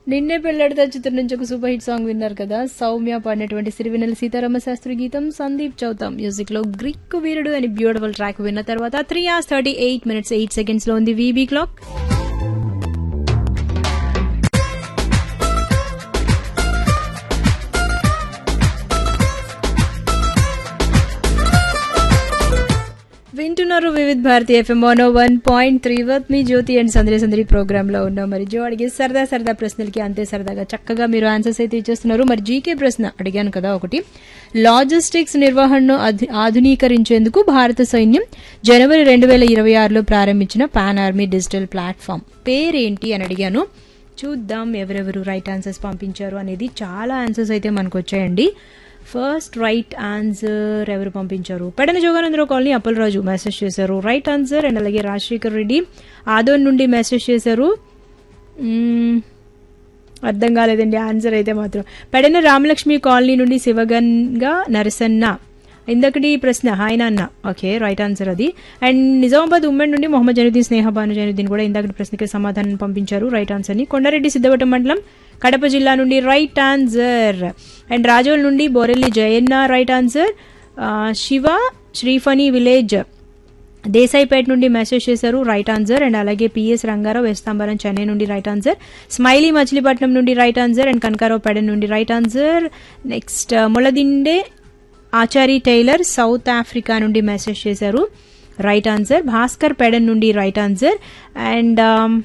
నిన్నే పెళ్ళాడితే చిత్రం నుంచి ఒక సూపర్ హిట్ సాంగ్ విన్నారు కదా సౌమ్య పాడినటువంటి సిరివెన్నెల సీతారామ శాస్త్రి గీతం సందీప్ చౌతాం మ్యూజిక్ లో గ్రీక్ వీరుడు అని బ్యూటిఫుల్ ట్రాక్ విన్న తర్వాత three hours thirty eight minutes eight seconds లో ఉంది వీబీ క్లాక్ వింటున్నారు Vividh Bharati FM one one point three with me Jyothi and సందరి సందరి ప్రోగ్రామ్ లో ఉన్నాం మరి జో అడిగే సరదా సరదా ప్రశ్నలకి అంతే సరదాగా చక్కగా మీరు ఆన్సర్స్ అయితే ఇచ్చేస్తున్నారు మరి జీకే ప్రశ్న అడిగాను కదా ఒకటి లాజిస్టిక్స్ నిర్వహణను అధి- ఆధునీకరించేందుకు భారత సైన్యం జనవరి రెండు వేల ఇరవై ఆరులో ప్రారంభించిన పాన్ ఆర్మీ డిజిటల్ ప్లాట్ఫామ్ పేరేంటి అని అడిగాను చూద్దాం ఎవరెవరు రైట్ ఆన్సర్స్ పంపించారు అనేది చాలా ఆన్సర్స్ అయితే మనకు వచ్చాయండి ఫస్ట్ రైట్ ఆన్సర్ ఎవరు పంపించారు పెడన జోగానందరావు కాలనీ అప్పలరాజు మెసేజ్ చేశారు రైట్ ఆన్సర్ అండ్ అలాగే రాజశేఖర్ రెడ్డి ఆదోన్ నుండి మెసేజ్ చేశారు మ్మ్, అర్థం కాలేదండి ఆన్సర్ అయితే మాత్రం పెడన రామలక్ష్మి కాలనీ నుండి శివగంగా నరసన్న ఇందకటి ప్రశ్న హాయ్ నాన్న ఓకే రైట్ ఆన్సర్ అది అండ్ నిజామాబాద్ ఉమ్మడి నుండి మొహమ్మద్ జనుద్దీన్ స్నేహ భాను జనుద్దీన్ కూడా ఇందాకటి ప్రశ్నకి సమాధానం పంపించారు రైట్ ఆన్సర్ ని కొండారెడ్డి సిద్ధవటం మండలం కడప జిల్లా నుండి రైట్ ఆన్సర్ అండ్ రాజోల్ నుండి బోరెల్లి జయన్న రైట్ ఆన్సర్ ఆ, శివ శ్రీఫణి విలేజ్ దేశాయిపేట నుండి మెసేజ్ చేశారు రైట్ ఆన్సర్ అండ్ అలాగే పిఎస్ రంగారావు వేస్తాంబరం చెన్నై నుండి రైట్ ఆన్సర్ స్మైలీ మచిలీపట్నం నుండి రైట్ ఆన్సర్ అండ్ కనకారావు పెడ నుండి రైట్ ఆన్సర్ నెక్స్ట్ ములదిండే ఆచారి టైలర్ సౌత్ ఆఫ్రికా నుండి మెసేజ్ చేశారు రైట్ ఆన్సర్ భాస్కర్ పెడన్ నుండి right answer and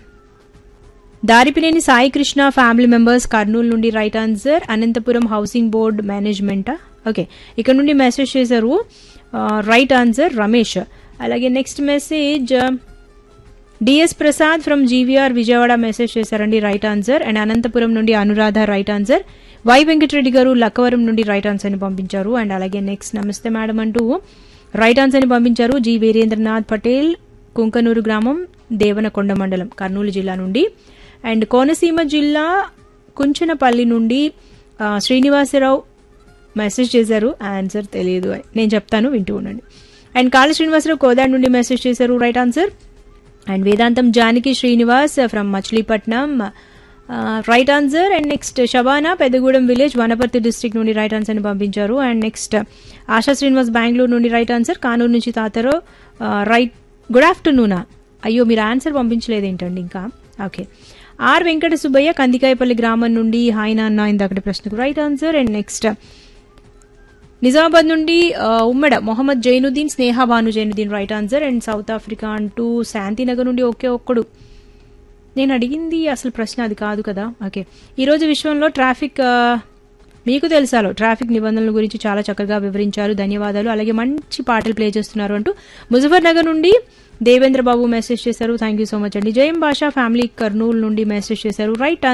Daripineni Sai Krishna family members Kurnool నుండి right answer Anantapuram housing board మేనేజ్మెంటా ఓకే ఇక్కడ నుండి మెసేజ్ చేశారు రైట్ ఆన్సర్ రమేష్ అలాగే next message DS Prasad from GVR Vijayawada message చేశారండి రైట్ ఆన్సర్ అండ్ అనంతపురం నుండి Anuradha right answer Y Venkatareddy గారు లక్కవరం నుండి రైట్ ఆన్సర్ ని పంపించారు అండ్ అలాగే నెక్స్ట్ నమస్తే మేడం అంటూ రైట్ ఆన్సర్ ని పంపించారు జి వీరేంద్రనాథ్ పటేల్ కుంకనూరు గ్రామం దేవనకొండ మండలం కర్నూలు జిల్లా నుండి అండ్ కోనసీమ జిల్లా కుంచనపల్లి నుండి ఆ, శ్రీనివాసరావు మెసేజ్ చేశారు ఆన్సర్ తెలియదు అని. నేను చెప్తాను వింటూ ఉండండి అండ్ కాళ శ్రీనివాసరావు కోదాడ్ నుండి మెసేజ్ చేశారు right answer and Vedantam Janaki Srinivas from Machilipatnam right answer and next Shabana Peddagudem village Wanaparthy district నుండి రైట్ ఆన్సర్ ని పంపించారు అండ్ నెక్స్ట్ ఆశా శ్రీనివాస్ బెంగళూరు నుండి రైట్ ఆన్సర్ కానూరు నుంచి తాతరు రైట్ గుడ్ ఆఫ్టర్నూనా అయ్యో మీరు ఆన్సర్ పంపించలేదు ఏంటండి ఇంకా ఓకే ఆర్ వెంకట సుబ్బయ్య కందికాయపల్లి గ్రామం నుండి హాయ్ నాన్న ఇందాకటి ప్రశ్నకు right answer and next Nizamabad నుండి ఆ, ఉమ్మడ Mohammed Zainuddin Sneha Bhanu Zainuddin right answer and South Africa అంటూ శాంతినగర్ నుండి ఒకే ఒక్కడు నేను అడిగింది అసలు ప్రశ్న అది కాదు కదా ఓకే ఈరోజు విశ్వంలో ట్రాఫిక్ ఆ, మీకు తెలుసాలో ట్రాఫిక్ నిబంధనల గురించి చాలా చక్కగా వివరించారు ధన్యవాదాలు అలాగే మంచి పాటలు ప్లే చేస్తున్నారు అంటూ ముజఫర్ నగర్ నుండి దేవేంద్ర బాబు మెసేజ్ చేశారు థ్యాంక్ యూ సో మచ్ అండి జయం భాషా ఫ్యామిలీ కర్నూలు నుండి మెసేజ్ చేశారు రైట్